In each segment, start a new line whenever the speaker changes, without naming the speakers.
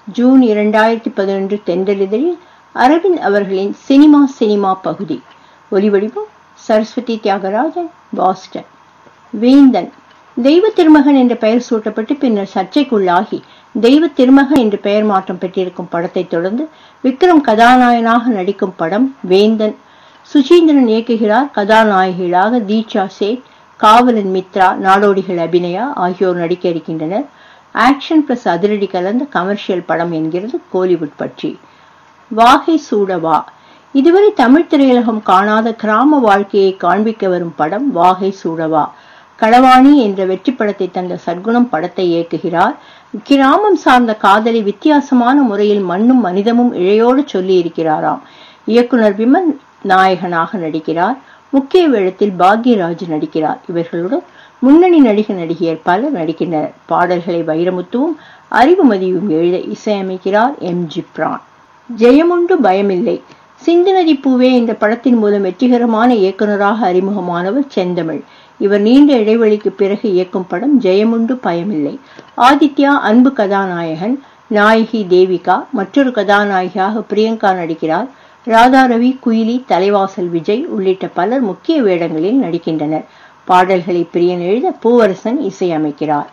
June இரண்டாயிரத்தி பதினொன்று தென்றலிதழில் அரவிந்த் அவர்களின் சினிமா சினிமா பகுதி ஒலிவடிவம் சரஸ்வதி தியாகராஜன் பாஸ்டன் வேந்தன் தெய்வ திருமகன் என்ற பெயர் சூட்டப்பட்டு பின்னர் சர்ச்சைக்குள்ளாகி தெய்வ திருமகன் என்று பெயர் மாற்றம் பெற்றிருக்கும் படத்தை தொடர்ந்து விக்ரம் கதாநாயகனாக நடிக்கும் படம் வேந்தன் சுசீந்திரன் இயக்குகிறார் கதாநாயகிகளாக தீட்சா சேட் காவலன் மித்ரா நாடோடிகள் அபிநயா ஆகியோர் நடிக்க இருக்கின்றனர் ஆக்ஷன் பிளஸ் அதிரடி கலந்த கமர்ஷியல் படம் என்கிறது கோலிவுட் பற்றி வாகை சூடவா இதுவரை தமிழ் திரையுலகம் காணாத கிராம வாழ்க்கையை காண்பிக்க வரும் படம் வாகை சூடவா களவாணி என்ற வெற்றி படத்தை தந்த சர்க்குணம் படத்தை இயக்குகிறார் கிராமம் சார்ந்த காதலை வித்தியாசமான முறையில் மண்ணும் மனிதமும் இழையோடு சொல்லி இருக்கிறாராம் இயக்குனர் விமல் நாயகனாக நடிக்கிறார் முக்கிய வேடத்தில் பாக்யராஜ் நடிக்கிறார் இவர்களுடன் முன்னணி நடிக நடிகையர் பலர் நடிக்கின்றனர் பாடல்களை வைரமுத்துவும் அறிவுமதியும் எழுத இசையமைக்கிறார் எம் ஜிப்ரான் ஜெயமுண்டு பயமில்லை சிந்துநதி பூவே இந்த படத்தின் மூலம் வெற்றிகரமான இயக்குநராக அறிமுகமானவர் செந்தமிழ் இவர் நீண்ட இடைவெளிக்கு பிறகு இயக்கும் படம் ஜெயமுண்டு பயமில்லை ஆதித்யா அன்பு கதாநாயகன் நாயகி தேவிகா மற்றொரு கதாநாயகியாக பிரியங்கா நடிக்கிறார் ராதா ரவி குயிலி தலைவாசல் விஜய் உள்ளிட்ட பலர் முக்கிய வேடங்களில் நடிக்கின்றனர் பாடல்களை பிரியன் எழுத பூவரசன் இசையமைக்கிறார்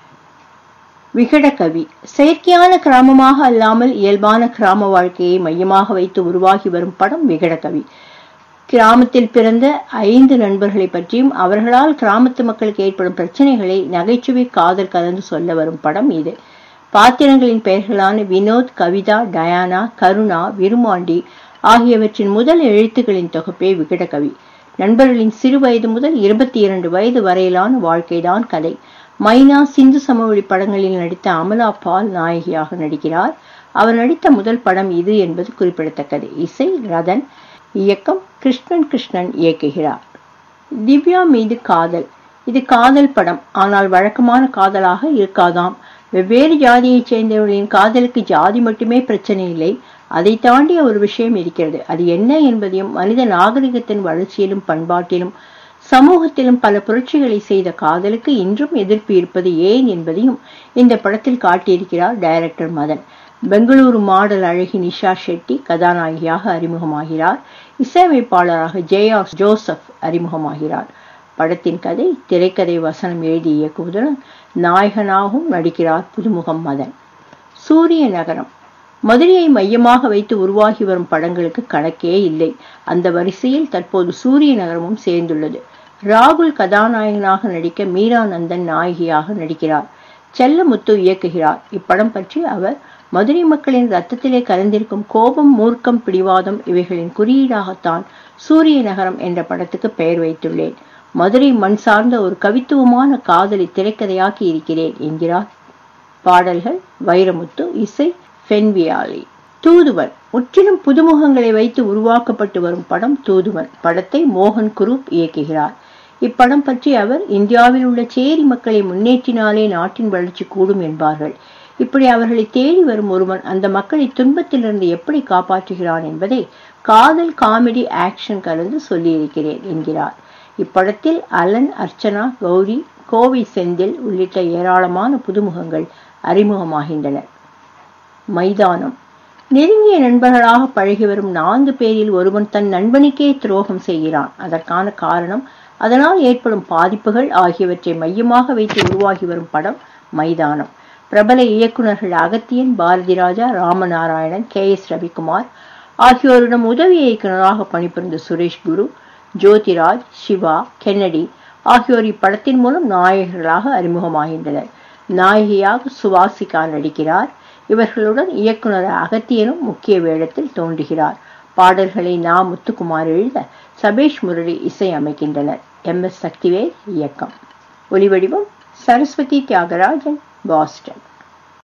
விகடகவி செயற்கையான கிராமமாக அல்லாமல் இயல்பான கிராம வாழ்க்கையை மையமாக வைத்து உருவாகி வரும் படம் விகடகவி கிராமத்தில் பிறந்த ஐந்து நண்பர்களை பற்றியும் அவர்களால் கிராமத்து மக்களுக்கு ஏற்படும் பிரச்சனைகளை நகைச்சுவை காதல் கலந்து சொல்ல வரும் படம் இது பாத்திரங்களின் பெயர்களான வினோத் கவிதா டயானா கருணா விருமாண்டி ஆகியவற்றின் முதல் எழுத்துக்களின் தொகுப்பே விகடகவி நண்பர்களின் சிறு வயது முதல் இருபத்தி இரண்டு வயது வரையிலான வாழ்க்கைதான் கதை மைனா சிந்து சமவெளி படங்களில் நடித்த அமலா பால் நாயகியாக நடிக்கிறார் அவர் நடித்த முதல் படம் இது என்பது குறிப்பிடத்தக்கது இசை ரதன் இயக்கம் கிருஷ்ணன் கிருஷ்ணன் இயக்குகிறார் திவ்யா மீது காதல் இது காதல் படம் ஆனால் வழக்கமான காதலாக இருக்காதாம் வெவ்வேறு ஜாதியைச் சேர்ந்தவர்களின் காதலுக்கு ஜாதி மட்டுமே பிரச்சனை இல்லை அதை தாண்டிய ஒரு விஷயம் இருக்கிறது அது என்ன என்பதையும் மனித நாகரிகத்தின் வளர்ச்சியிலும் பண்பாட்டிலும் சமூகத்திலும் பல புரட்சிகளை செய்த காதலுக்கு இன்றும் எதிர்ப்பு இருப்பது ஏன் என்பதையும் இந்த படத்தில் காட்டியிருக்கிறார் டைரக்டர் மதன் பெங்களூரு மாடல் அழகி நிஷா ஷெட்டி கதாநாயகியாக அறிமுகமாகிறார் இசையமைப்பாளராக ஜெயா ஜோசப் அறிமுகமாகிறார் படத்தின் கதை திரைக்கதை வசனம் எழுதி இயக்குவதுடன் நாயகனாகவும் நடிக்கிறார் புதுமுகம் மதன் சூரிய நகரம் மதுரையை மையமாக வைத்து உருவாகி வரும் படங்களுக்கு கணக்கே இல்லை அந்த வரிசையில் தற்போது சூரிய நகரமும் சேர்ந்துள்ளது ராகுல் கதாநாயகனாக நடிக்க மீரா நந்தன் நாயகியாக நடிக்கிறார் செல்லமுத்து இயக்குகிறார் இப்படம் பற்றி அவர் மதுரை மக்களின் ரத்தத்திலே கலந்திருக்கும் கோபம் மூர்க்கம் பிடிவாதம் இவைகளின் குறியீடாகத்தான் சூரிய நகரம் என்ற படத்துக்கு பெயர் வைத்துள்ளேன் மதுரை மண் சார்ந்த ஒரு கவித்துவமான காதலை திரைக்கதையாக்கி இருக்கிறேன் என்கிறார் பாடல்கள் வைரமுத்து இசை ஃபென்வியாலி தூதுவன் முற்றிலும் புதுமுகங்களை வைத்து உருவாக்கப்பட்டு வரும் படம் தூதுவன் படத்தை மோகன் குரூப் இயக்குகிறார் இப்படம் பற்றி அவர் இந்தியாவில் உள்ள சேரி மக்களை முன்னேற்றினாலே நாட்டின் வளர்ச்சி கூடும் என்பார்கள் இப்படி அவர்களை தேடி வரும் ஒருவன் அந்த மக்களை துன்பத்திலிருந்து எப்படி காப்பாற்றுகிறான் என்பதை காதல் காமெடி ஆக்ஷன் கலந்து சொல்லியிருக்கிறேன் என்கிறார் இப்படத்தில் அலன் அர்ச்சனா கௌரி கோவை செந்தில் உள்ளிட்ட ஏராளமான புதுமுகங்கள் அறிமுகமாகின்றனர் மைதானம் நெருங்கிய நண்பர்களாக பழகி வரும் நான்கு பேரில் ஒருவன் தன் நண்பனுக்கே துரோகம் செய்கிறான் அதற்கான காரணம் அதனால் ஏற்படும் பாதிப்புகள் ஆகியவற்றை மையமாக வைத்து உருவாகி வரும் படம் மைதானம் பிரபல இயக்குநர்கள் அகத்தியன் பாரதி ராஜா ராமநாராயணன் கே எஸ் ரவிக்குமார் ஆகியோரிடம் உதவி இயக்குநராக பணிபுரிந்த சுரேஷ் குரு ஜோதிராஜ் சிவா கென்னடி ஆகியோர் இப்படத்தின் மூலம் நாயகர்களாக அறிமுகமாகின்றனர் நாயகியாக சுவாசிகா நடிக்கிறார் இவர்களுடன் இயக்குனர் அகத்தியனும் முக்கிய வேடத்தில் தோன்றுகிறார் பாடல்களை நா முத்துக்குமார் எழுத சபேஷ் முரளி இசை அமைக்கின்றனர் எம் எஸ் சக்திவேல் இயக்கம் ஒலிவடிவம் சரஸ்வதி தியாகராஜன் பாஸ்டன்